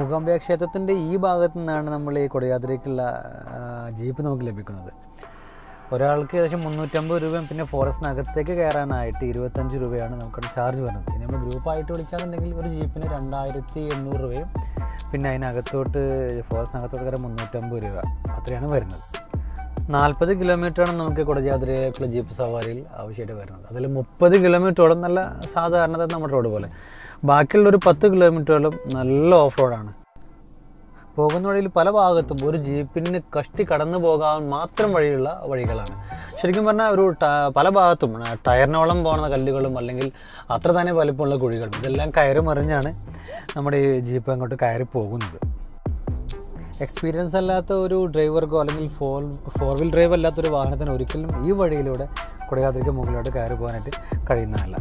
മൂകാംബിക ക്ഷേത്രത്തിൻ്റെ ഈ ഭാഗത്തു നിന്നാണ് നമ്മൾ ഈ കൊടയാത്രയ്ക്കുള്ള ആ, ജീപ്പ് നമുക്ക് ലഭിക്കുന്നത് ഒരാൾക്ക് ഏകദേശം മുന്നൂറ്റമ്പത് രൂപയും പിന്നെ ഫോറസ്റ്റിനകത്തേക്ക് കയറാനായിട്ട് ഇരുപത്തഞ്ച് രൂപയാണ് നമുക്ക് ചാർജ് വരുന്നത് ഇനി നമ്മൾ ഗ്രൂപ്പായിട്ട് വിളിക്കാന്നുണ്ടെങ്കിൽ ഒരു ജീപ്പിന് രണ്ടായിരത്തി എണ്ണൂറ് രൂപയും പിന്നെ അതിനകത്തോട്ട് ഫോറസ്റ്റിനകത്തോട്ട് കയറാൻ മുന്നൂറ്റമ്പത് രൂപ അത്രയാണ് വരുന്നത് നാൽപ്പത് കിലോമീറ്ററാണ് നമുക്ക് കുടജാദ്രയിലേക്കുള്ള ജീപ്പ് സവാരിയിൽ ആവശ്യമായിട്ട് വരുന്നത് അതിൽ മുപ്പത് കിലോമീറ്ററോളം നല്ല സാധാരണ നമ്മുടെ റോഡ് പോലെ ബാക്കിയുള്ള ഒരു പത്ത് കിലോമീറ്ററോളം നല്ല ഓഫ് റോഡാണ് പോകുന്ന വഴിയിൽ പല ഭാഗത്തും ഒരു ജീപ്പിന് കഷ്ടി കടന്നു പോകാൻ മാത്രം വഴിയുള്ള വഴികളാണ് ശരിക്കും പറഞ്ഞാൽ ഒരു ട- പല ഭാഗത്തും ആ, ടയറിനോളം പോകുന്ന കല്ലുകളും അല്ലെങ്കിൽ അത്ര തന്നെ വലിപ്പമുള്ള കുഴികളും ഇതെല്ലാം കയറി മറിഞ്ഞാണ് നമ്മുടെ ഈ ജീപ്പ് അങ്ങോട്ട് കയറി പോകുന്നത് എക്സ്പീരിയൻസ് അല്ലാത്ത ഒരു ഡ്രൈവർക്കോ അല്ലെങ്കിൽ ഫോർ ഫോർ വീൽ ഡ്രൈവ് അല്ലാത്തൊരു വാഹനത്തിന് ഒരിക്കലും ഈ വഴിയിലൂടെ കുടയാത്രയ്ക്ക് മുകളിലോട്ട് കയറി പോകാനായിട്ട് കഴിയുന്നതല്ല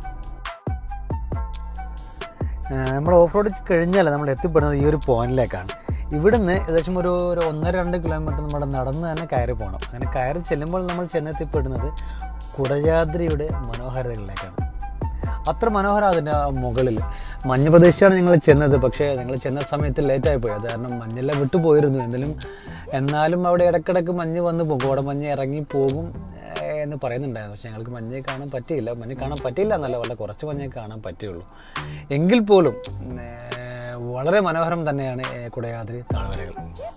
ഏഹ് നമ്മൾ ഓഫ് റോഡ് കഴിഞ്ഞാൽ നമ്മൾ എത്തിപ്പെടുന്നത് ഈ ഒരു പോയിന്റിലേക്കാണ് ഇവിടുന്ന് ഏകദേശം ഒരു ഒരു ഒന്നര രണ്ട് കിലോമീറ്റർ നമ്മൾ നടന്ന് തന്നെ കയറി പോകണം അങ്ങനെ കയറി ചെല്ലുമ്പോൾ നമ്മൾ ചെന്നെത്തിപ്പെടുന്നത് കുടജാദ്രിയുടെ മനോഹാരിതകളിലേക്കാണ് അത്ര മനോഹരം അതിൻ്റെ മുകളിൽ മഞ്ഞ് പ്രദേശത്താണ് നിങ്ങൾ ചെന്നത് പക്ഷേ നിങ്ങൾ ചെന്ന സമയത്ത് ലേറ്റായി പോയി അത് കാരണം മഞ്ഞെല്ലാം വിട്ടുപോയിരുന്നു എന്നാലും എന്നാലും അവിടെ ഇടക്കിടക്ക് മഞ്ഞ് വന്ന് പോകും അവിടെ മഞ്ഞ് ഇറങ്ങി പോകും ഏഹ് എന്ന് പറയുന്നുണ്ടായിരുന്നു പക്ഷേ ഞങ്ങൾക്ക് മഞ്ഞ് കാണാൻ പറ്റിയില്ല മഞ്ഞ് കാണാൻ പറ്റിയില്ല എന്നല്ല വളരെ കുറച്ച് മഞ്ഞേ കാണാൻ പറ്റുള്ളൂ എങ്കിൽ പോലും ഏഹ് വളരെ മനോഹരം തന്നെയാണ് ഏഹ് കുടയാദ്രി താഴ്വരകൾ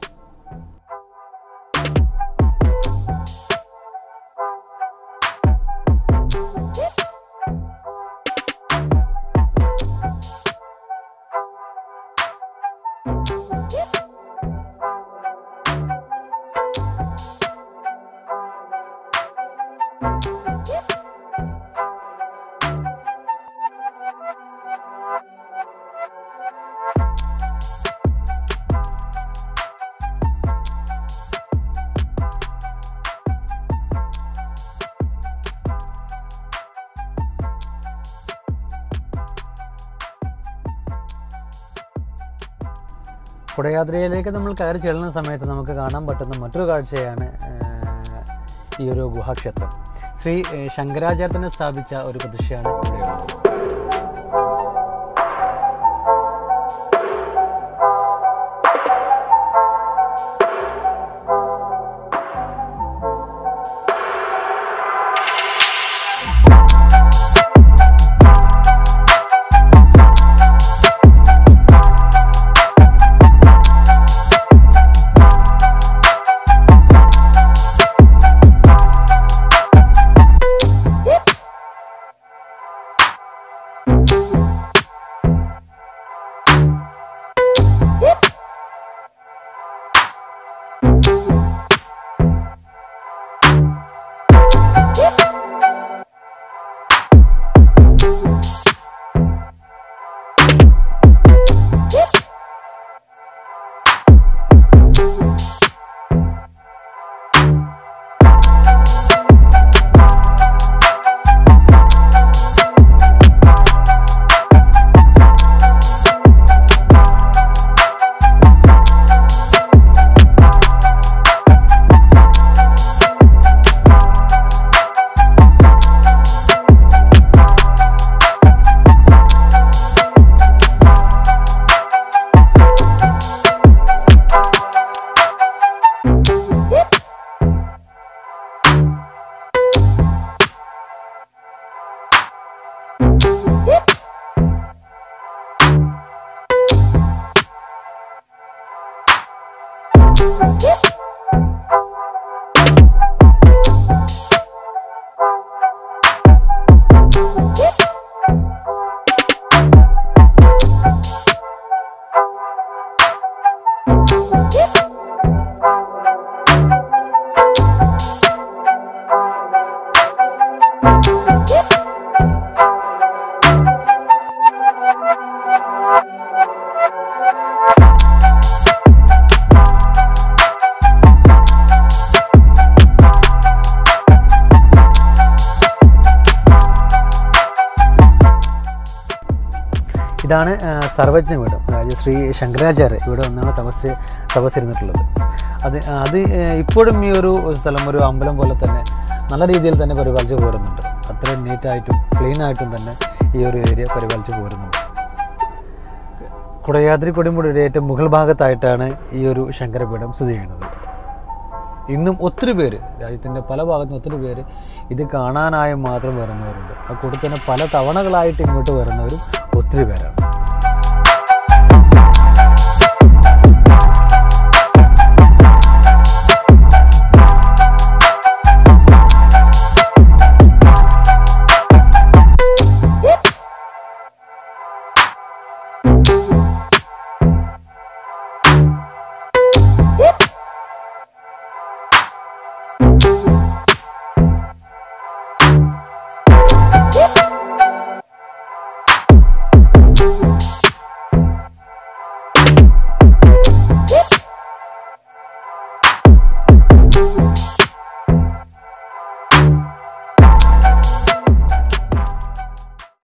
കുടയാത്രയിലേക്ക് നമ്മൾ കയറി ചെല്ലുന്ന സമയത്ത് നമുക്ക് കാണാൻ പറ്റുന്ന മറ്റൊരു കാഴ്ചയാണ് ഏഹ്, ഈ ഒരു ഗുഹാക്ഷേത്രം ശ്രീ ഏഹ്, ശങ്കരാചാര്യനെ സ്ഥാപിച്ച ഒരു പ്രതിഷ്ഠയാണ് ഇവിടെയുള്ളത് ഇതാണ് ആ, സർവജ്ഞപീഠം അതായത് ശ്രീ ശങ്കരാചാര്യ ഇവിടെ ഒന്നാണ് തപസ് തപസ്സിരുന്നിട്ടുള്ളത് അത് അത് ആ, ഇപ്പോഴും ഈ ഒരു സ്ഥലം ഒരു അമ്പലം പോലെ തന്നെ നല്ല രീതിയിൽ തന്നെ പരിപാലിച്ച് പോരുന്നുണ്ട് അത്രയും നീറ്റായിട്ടും ക്ലീൻ ആയിട്ടും തന്നെ ഈ ഒരു ഏരിയ പരിപാലിച്ച് പോരുന്നുണ്ട് കുടയാദ്രി കൊടുമുടിയുടെ ഏറ്റവും മുകൾ ഭാഗത്തായിട്ടാണ് ഈ ഒരു ശങ്കരപീഠം സ്ഥിതി ചെയ്യുന്നത് ഇന്നും ഒത്തിരി പേര് രാജ്യത്തിൻ്റെ പല ഭാഗത്തും ഒത്തിരി പേര് ഇത് കാണാനായി മാത്രം വരുന്നവരുണ്ട് ആ കൂട്ടത്തിൽ തന്നെ പല തവണകളായിട്ട് ഇങ്ങോട്ട് വരുന്നവരും ഒത്തിരി പേരാണ്